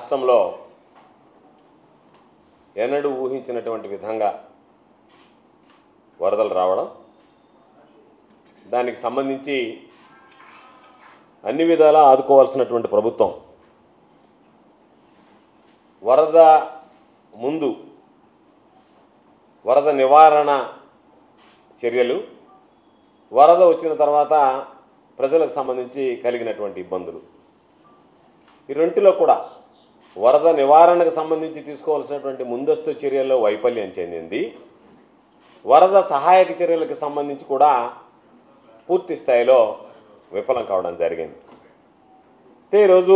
రాష్ట్రంలో ఎన్నడూ ఊహించినటువంటి విధంగా వరదలు రావడం దానికి సంబంధించి అన్ని విధాలా ఆదుకోవాల్సినటువంటి ప్రభుత్వం వరద ముందు వరద నివారణ చర్యలు వరద వచ్చిన తర్వాత ప్రజలకు సంబంధించి కలిగినటువంటి ఇబ్బందులు ఈ రెంటిలో కూడా వరద నివారణకు సంబంధించి తీసుకోవాల్సినటువంటి ముందస్తు చర్యల్లో వైఫల్యం చెందింది వరద సహాయక చర్యలకు సంబంధించి కూడా పూర్తి స్థాయిలో విఫలం కావడం జరిగింది అంటే ఈరోజు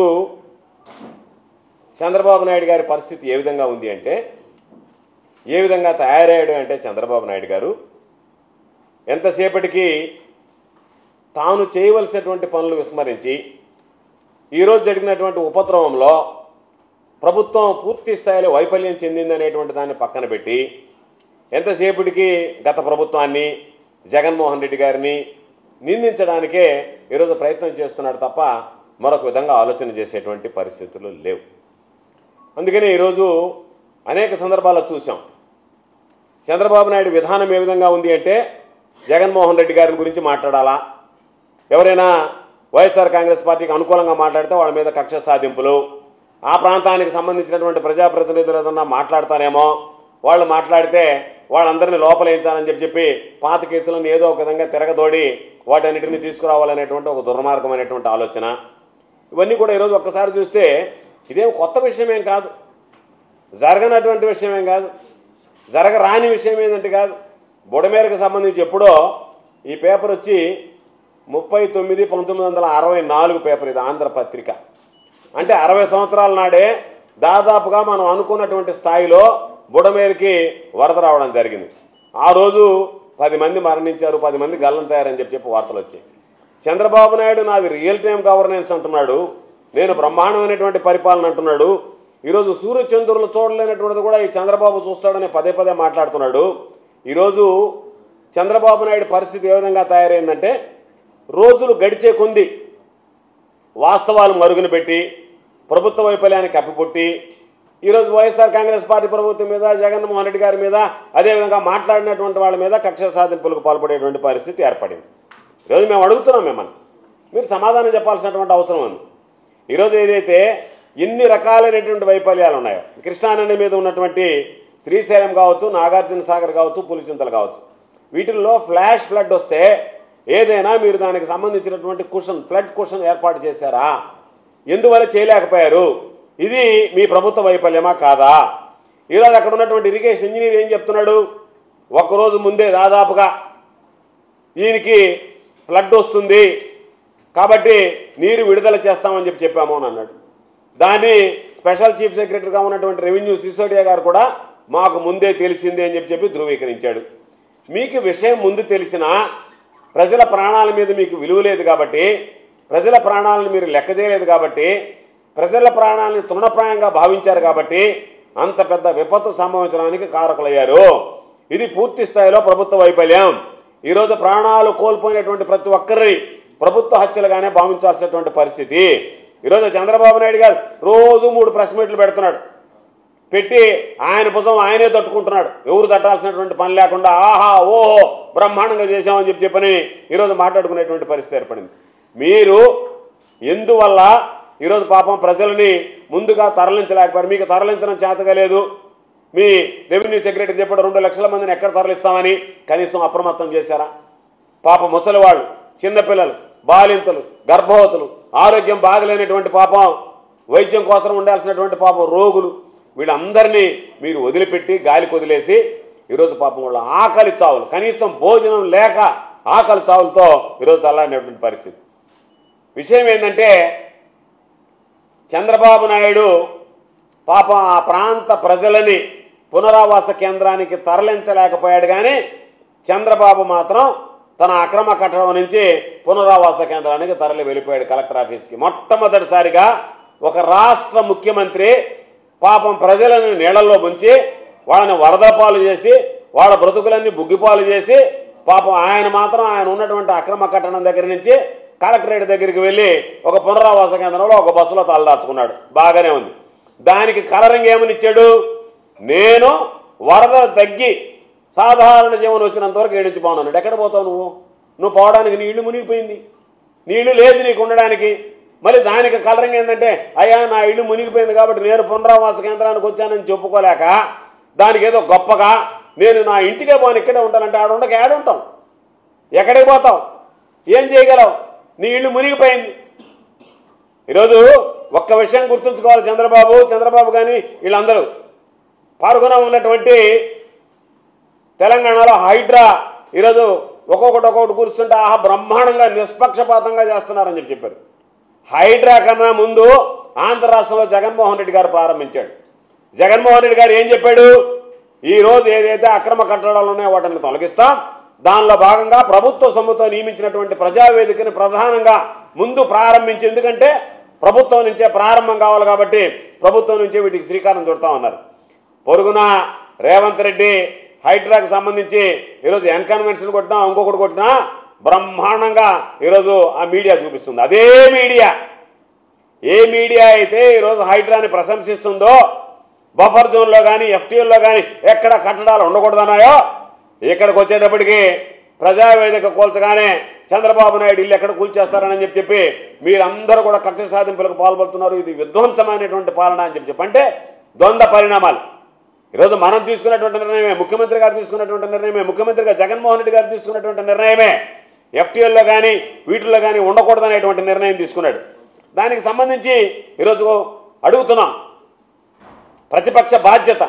చంద్రబాబు నాయుడు గారి పరిస్థితి ఏ విధంగా ఉంది అంటే ఏ విధంగా తయారయ్యాడు అంటే చంద్రబాబు నాయుడు గారు ఎంతసేపటికి తాను చేయవలసినటువంటి పనులు విస్మరించి ఈరోజు జరిగినటువంటి ఉపద్రవంలో ప్రభుత్వం పూర్తి స్థాయిలో వైఫల్యం చెందిందనేటువంటి దాన్ని పక్కన పెట్టి ఎంతసేపటికి గత ప్రభుత్వాన్ని జగన్మోహన్ రెడ్డి గారిని నిందించడానికే ఈరోజు ప్రయత్నం చేస్తున్నాడు తప్ప మరొక విధంగా ఆలోచన చేసేటువంటి పరిస్థితులు లేవు అందుకని ఈరోజు అనేక సందర్భాల్లో చూసాం చంద్రబాబు నాయుడు విధానం ఏ విధంగా ఉంది అంటే జగన్మోహన్ రెడ్డి గారి గురించి మాట్లాడాలా ఎవరైనా వైఎస్ఆర్ కాంగ్రెస్ పార్టీకి అనుకూలంగా మాట్లాడితే వాళ్ళ మీద కక్ష సాధింపులు ఆ ప్రాంతానికి సంబంధించినటువంటి ప్రజాప్రతినిధులు ఏదన్నా మాట్లాడతారేమో వాళ్ళు మాట్లాడితే వాళ్ళందరినీ లోపలేయించాలని చెప్పి చెప్పి పాత కేసులను ఏదో ఒక విధంగా తిరగదోడి వాటన్నిటిని తీసుకురావాలనేటువంటి ఒక దుర్మార్గమైనటువంటి ఆలోచన ఇవన్నీ కూడా ఈరోజు ఒక్కసారి చూస్తే ఇదేం కొత్త విషయమేం కాదు జరగనటువంటి విషయమేం కాదు జరగరాని విషయం ఏంటంటే కాదు బుడమేరకు సంబంధించి ఎప్పుడో ఈ పేపర్ వచ్చి ముప్పై తొమ్మిది పంతొమ్మిది వందల అరవై నాలుగు పేపర్ ఇది ఆంధ్రపత్రిక అంటే అరవై సంవత్సరాల నాడే దాదాపుగా మనం అనుకున్నటువంటి స్థాయిలో బుడమేరుకి వరద రావడం జరిగింది ఆ రోజు పది మంది మరణించారు పది మంది గల్లం తయారని చెప్పి చెప్పి వార్తలు వచ్చాయి చంద్రబాబు నాయుడు నాది రియల్ టైం గవర్నెన్స్ అంటున్నాడు నేను బ్రహ్మాండమైనటువంటి పరిపాలన అంటున్నాడు ఈరోజు సూర్యచంద్రులు చూడలేనటువంటిది కూడా ఈ చంద్రబాబు చూస్తాడని పదే పదే మాట్లాడుతున్నాడు ఈరోజు చంద్రబాబు నాయుడు పరిస్థితి ఏ విధంగా తయారైందంటే రోజులు గడిచే కొంది వాస్తవాలు మరుగున పెట్టి ప్రభుత్వ వైఫల్యాన్ని కప్పిపుట్టి ఈరోజు వైఎస్ఆర్ కాంగ్రెస్ పార్టీ ప్రభుత్వం మీద జగన్మోహన్ రెడ్డి గారి మీద అదేవిధంగా మాట్లాడినటువంటి వాళ్ళ మీద కక్ష సాధింపులకు పాల్పడేటువంటి పరిస్థితి ఏర్పడింది ఈరోజు మేము అడుగుతున్నాం మిమ్మల్ని మీరు సమాధానం చెప్పాల్సినటువంటి అవసరం ఉంది ఈరోజు ఏదైతే ఎన్ని రకాలైనటువంటి వైఫల్యాలు ఉన్నాయో కృష్ణానది మీద ఉన్నటువంటి శ్రీశైలం కావచ్చు నాగార్జున సాగర్ కావచ్చు పులిచింతలు కావచ్చు వీటిల్లో ఫ్లాష్ ఫ్లడ్ వస్తే ఏదైనా మీరు దానికి సంబంధించినటువంటి కుషన్ ఫ్లడ్ కుషన్ ఏర్పాటు చేశారా ఎందువల్ల చేయలేకపోయారు ఇది మీ ప్రభుత్వ వైఫల్యమా కాదా ఈరోజు అక్కడ ఉన్నటువంటి ఇరిగేషన్ ఇంజనీర్ ఏం చెప్తున్నాడు ఒక్కరోజు ముందే దాదాపుగా దీనికి ఫ్లడ్ వస్తుంది కాబట్టి నీరు విడుదల చేస్తామని చెప్పి చెప్పాము అని అన్నాడు దాన్ని స్పెషల్ చీఫ్ సెక్రటరీగా ఉన్నటువంటి రెవెన్యూ సిసోడియా గారు కూడా మాకు ముందే తెలిసిందే అని చెప్పి చెప్పి ధృవీకరించాడు మీకు విషయం ముందు తెలిసినా ప్రజల ప్రాణాల మీద మీకు విలువ లేదు కాబట్టి ప్రజల ప్రాణాలను మీరు లెక్క చేయలేదు కాబట్టి ప్రజల ప్రాణాలను తృణప్రాయంగా భావించారు కాబట్టి అంత పెద్ద విపత్తు సంభవించడానికి కారకులయ్యారు ఇది పూర్తి స్థాయిలో ప్రభుత్వ వైఫల్యం ఈరోజు ప్రాణాలు కోల్పోయినటువంటి ప్రతి ఒక్కరిని ప్రభుత్వ హత్యలుగానే భావించాల్సినటువంటి పరిస్థితి ఈరోజు చంద్రబాబు నాయుడు గారు రోజు మూడు ప్రెస్ మీట్లు పెడుతున్నాడు పెట్టి ఆయన భుజం ఆయనే తట్టుకుంటున్నాడు ఎవరు తట్టాల్సినటువంటి పని లేకుండా ఆహా ఓహో బ్రహ్మాండంగా చేశామని చెప్పి చెప్పని ఈరోజు మాట్లాడుకునేటువంటి పరిస్థితి ఏర్పడింది మీరు ఎందువల్ల ఈరోజు పాపం ప్రజలని ముందుగా తరలించలేకపోయారు మీకు తరలించడం చేతగా లేదు మీ రెవెన్యూ సెక్రటరీ చెప్పాడు రెండు లక్షల మందిని ఎక్కడ తరలిస్తామని కనీసం అప్రమత్తం చేశారా పాప ముసలివాళ్ళు చిన్నపిల్లలు బాలింతలు గర్భవతులు ఆరోగ్యం బాగలేనటువంటి పాపం వైద్యం కోసం ఉండాల్సినటువంటి పాపం రోగులు వీళ్ళందరినీ మీరు వదిలిపెట్టి గాలికి వదిలేసి ఈరోజు పాపం వాళ్ళ ఆకలి చావులు కనీసం భోజనం లేక ఆకలి చావులతో ఈరోజు చల్లాడినటువంటి పరిస్థితి విషయం ఏంటంటే చంద్రబాబు నాయుడు పాపం ఆ ప్రాంత ప్రజలని పునరావాస కేంద్రానికి తరలించలేకపోయాడు కానీ చంద్రబాబు మాత్రం తన అక్రమ కట్టడం నుంచి పునరావాస కేంద్రానికి తరలి వెళ్ళిపోయాడు కలెక్టర్ ఆఫీస్కి మొట్టమొదటిసారిగా ఒక రాష్ట్ర ముఖ్యమంత్రి పాపం ప్రజలను నీళ్ళల్లో ముంచి వాళ్ళని వరదపాలు చేసి వాళ్ళ బ్రతుకులన్నీ బుగ్గిపాలు చేసి పాపం ఆయన మాత్రం ఆయన ఉన్నటువంటి అక్రమ కట్టడం దగ్గర నుంచి కలెక్టరేట్ దగ్గరికి వెళ్ళి ఒక పునరావాస కేంద్రంలో ఒక బస్సులో తలదాచుకున్నాడు బాగానే ఉంది దానికి కలరింగ్ ఏమని ఇచ్చాడు నేను వరదలు తగ్గి సాధారణ జీవనం వచ్చినంత వరకు ఏడించి పోనాడు ఎక్కడ పోతావు నువ్వు నువ్వు పోవడానికి నీ ఇల్లు మునిగిపోయింది నీళ్లు లేదు నీకు ఉండడానికి మరి దానికి కలరింగ్ ఏంటంటే అయ్యా నా ఇల్లు మునిగిపోయింది కాబట్టి నేను పునరావాస కేంద్రానికి వచ్చానని చెప్పుకోలేక దానికి ఏదో గొప్పగా నేను నా ఇంటికే పోను ఇక్కడే ఉంటానంటే ఆడ ఉండక ఏడ ఉంటాం ఎక్కడికి పోతావు ఏం చేయగలవు నీ ఇల్లు మునిగిపోయింది ఈరోజు ఒక్క విషయం గుర్తుంచుకోవాలి చంద్రబాబు చంద్రబాబు కానీ వీళ్ళందరూ పాల్గొన ఉన్నటువంటి తెలంగాణలో హైడ్రా ఈరోజు ఒక్కొక్కటి ఒక్కొక్కటి కూర్చుంటే ఆహా బ్రహ్మాండంగా నిష్పక్షపాతంగా చేస్తున్నారని చెప్పి చెప్పారు హైడ్రా కన్నా ముందు ఆంధ్ర రాష్ట్రంలో జగన్మోహన్ రెడ్డి గారు ప్రారంభించాడు జగన్మోహన్ రెడ్డి గారు ఏం చెప్పాడు ఈ రోజు ఏదైతే అక్రమ కట్టడాలు ఉన్నాయో వాటిని తొలగిస్తాం దానిలో భాగంగా ప్రభుత్వ సొమ్ముతో నియమించినటువంటి ప్రజావేదికని ప్రధానంగా ముందు ప్రారంభించి ఎందుకంటే ప్రభుత్వం నుంచే ప్రారంభం కావాలి కాబట్టి ప్రభుత్వం నుంచే వీటికి శ్రీకారం చుడతా ఉన్నారు పొరుగున రేవంత్ రెడ్డి హైడ్రాకి సంబంధించి ఈరోజు ఎన్కన్వెన్షన్ కొట్టినా ఇంకొకటి కొట్టినా బ్రహ్మాండంగా ఈరోజు ఆ మీడియా చూపిస్తుంది అదే మీడియా ఏ మీడియా అయితే ఈరోజు హైడ్రాని ప్రశంసిస్తుందో బఫర్ జోన్లో కానీ ఎఫ్టీఎల్లో కానీ ఎక్కడ కట్టడాలు ఉండకూడదన్నాయో ఇక్కడికి వచ్చేటప్పటికి ప్రజావేదిక కూల్చగానే చంద్రబాబు నాయుడు ఇల్లు ఎక్కడ కూల్చేస్తారని చెప్పి చెప్పి మీరందరూ కూడా కక్ష సాధింపులకు పాల్పడుతున్నారు ఇది విధ్వంసమైనటువంటి పాలన అని చెప్పి చెప్పి అంటే ద్వంద్వ పరిణామాలు ఈరోజు మనం తీసుకున్నటువంటి నిర్ణయమే ముఖ్యమంత్రి గారు తీసుకున్నటువంటి నిర్ణయమే ముఖ్యమంత్రిగా జగన్మోహన్ రెడ్డి గారు తీసుకున్నటువంటి నిర్ణయమే ఎఫ్టీఎల్లో కానీ వీటిల్లో కానీ ఉండకూడదనేటువంటి నిర్ణయం తీసుకున్నాడు దానికి సంబంధించి ఈరోజు అడుగుతున్నాం ప్రతిపక్ష బాధ్యత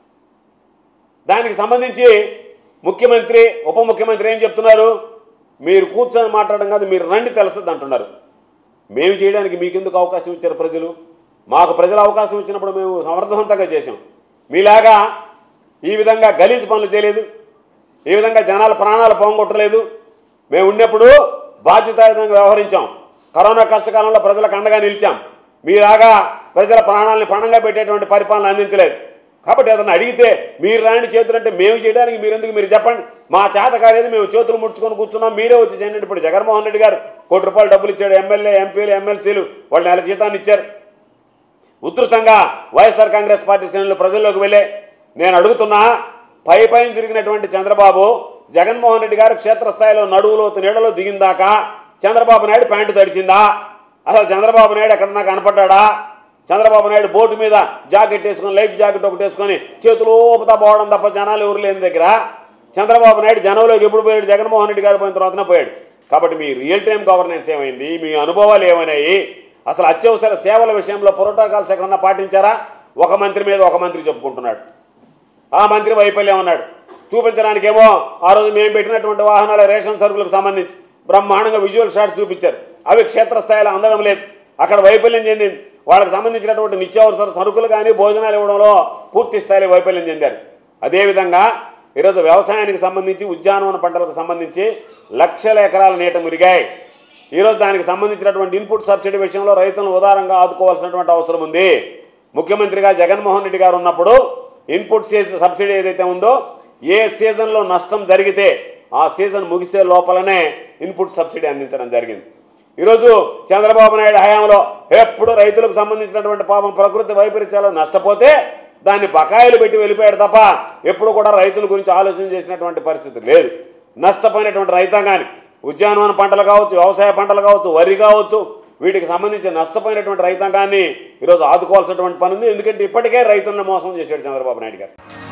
దానికి సంబంధించి ముఖ్యమంత్రి ఉప ముఖ్యమంత్రి ఏం చెప్తున్నారు మీరు కూర్చొని మాట్లాడడం కాదు మీరు రండి తెలుస్తుంది అంటున్నారు మేము చేయడానికి మీకెందుకు అవకాశం ఇచ్చారు ప్రజలు మాకు ప్రజలు అవకాశం ఇచ్చినప్పుడు మేము సమర్థవంతంగా చేసాం మీలాగా ఈ విధంగా గలీజు పనులు చేయలేదు ఈ విధంగా జనాల ప్రాణాలు పోగొట్టలేదు మేము ఉన్నప్పుడు బాధ్యతాయుతంగా వ్యవహరించాం కరోనా కష్టకాలంలో ప్రజలకు అండగా నిలిచాం మీలాగా ప్రజల ప్రాణాలని పణంగా పెట్టేటువంటి పరిపాలన అందించలేదు కాబట్టి ఏదన్నా అడిగితే మీరు రాని చేతులు అంటే మేము చేయడానికి మీరు ఎందుకు మీరు చెప్పండి మా చేత కాలేదు మేము చేతులు ముడుచుకొని కూర్చున్నాం మీరే వచ్చి చేయండి ఇప్పుడు జగన్మోహన్ రెడ్డి గారు కోటి రూపాయలు డబ్బులు ఇచ్చాడు ఎమ్మెల్యే ఎంపీలు ఎమ్మెల్సీలు వాళ్ళు నెల జీతాన్ని ఇచ్చారు ఉధృతంగా వైఎస్ఆర్ కాంగ్రెస్ పార్టీ శ్రేణులు ప్రజల్లోకి వెళ్ళే నేను అడుగుతున్నా పై పైన తిరిగినటువంటి చంద్రబాబు జగన్మోహన్ రెడ్డి గారు క్షేత్రస్థాయిలో నడువులో నీడలో దిగిందాకా చంద్రబాబు నాయుడు ప్యాంటు తడిచిందా అసలు చంద్రబాబు నాయుడు ఎక్కడన్నా కనపడ్డా చంద్రబాబు నాయుడు బోటు మీద జాకెట్ వేసుకొని లైఫ్ జాకెట్ ఒకటి వేసుకొని చేతులు ఊపుతా పోవడం తప్ప జనాలు ఎవరు లేని దగ్గర చంద్రబాబు నాయుడు జనంలోకి ఎప్పుడు పోయాడు జగన్మోహన్ రెడ్డి గారు పోయిన తర్వాతనే పోయాడు కాబట్టి మీ రియల్ టైం గవర్నెన్స్ ఏమైంది మీ అనుభవాలు ఏమైనాయి అసలు అత్యవసర సేవల విషయంలో ప్రోటోకాల్స్ ఎక్కడన్నా పాటించారా ఒక మంత్రి మీద ఒక మంత్రి చెప్పుకుంటున్నాడు ఆ మంత్రి వైఫల్యం అన్నాడు చూపించడానికేమో ఆ రోజు మేము పెట్టినటువంటి వాహనాల రేషన్ సరుకులకు సంబంధించి బ్రహ్మాండంగా విజువల్ షాట్స్ చూపించారు అవి క్షేత్రస్థాయిలో అందడం లేదు అక్కడ వైఫల్యం చెందింది వాళ్ళకి సంబంధించినటువంటి నిత్యావసర సరుకులు కానీ భోజనాలు ఇవ్వడంలో పూర్తి స్థాయిలో వైఫల్యం చెందారు అదేవిధంగా ఈరోజు వ్యవసాయానికి సంబంధించి ఉద్యానవన పంటలకు సంబంధించి లక్షల ఎకరాల నీట మురిగాయి ఈరోజు దానికి సంబంధించినటువంటి ఇన్పుట్ సబ్సిడీ విషయంలో రైతులను ఉదారంగా ఆదుకోవాల్సినటువంటి అవసరం ఉంది ముఖ్యమంత్రిగా జగన్మోహన్ రెడ్డి గారు ఉన్నప్పుడు ఇన్పుట్ సీజన్ సబ్సిడీ ఏదైతే ఉందో ఏ సీజన్లో నష్టం జరిగితే ఆ సీజన్ ముగిసే లోపలనే ఇన్పుట్ సబ్సిడీ అందించడం జరిగింది ఈరోజు చంద్రబాబు నాయుడు హయాంలో ఎప్పుడు రైతులకు సంబంధించినటువంటి పాపం ప్రకృతి వైపరీత్యాలు నష్టపోతే దాన్ని బకాయిలు పెట్టి వెళ్ళిపోయాడు తప్ప ఎప్పుడు కూడా రైతుల గురించి ఆలోచన చేసినటువంటి పరిస్థితి లేదు నష్టపోయినటువంటి రైతాంగాన్ని ఉద్యానవన పంటలు కావచ్చు వ్యవసాయ పంటలు కావచ్చు వరి కావచ్చు వీటికి సంబంధించి నష్టపోయినటువంటి రైతాంగాన్ని ఈరోజు ఆదుకోవాల్సినటువంటి పని ఉంది ఎందుకంటే ఇప్పటికే రైతులను మోసం చేశాడు చంద్రబాబు నాయుడు గారు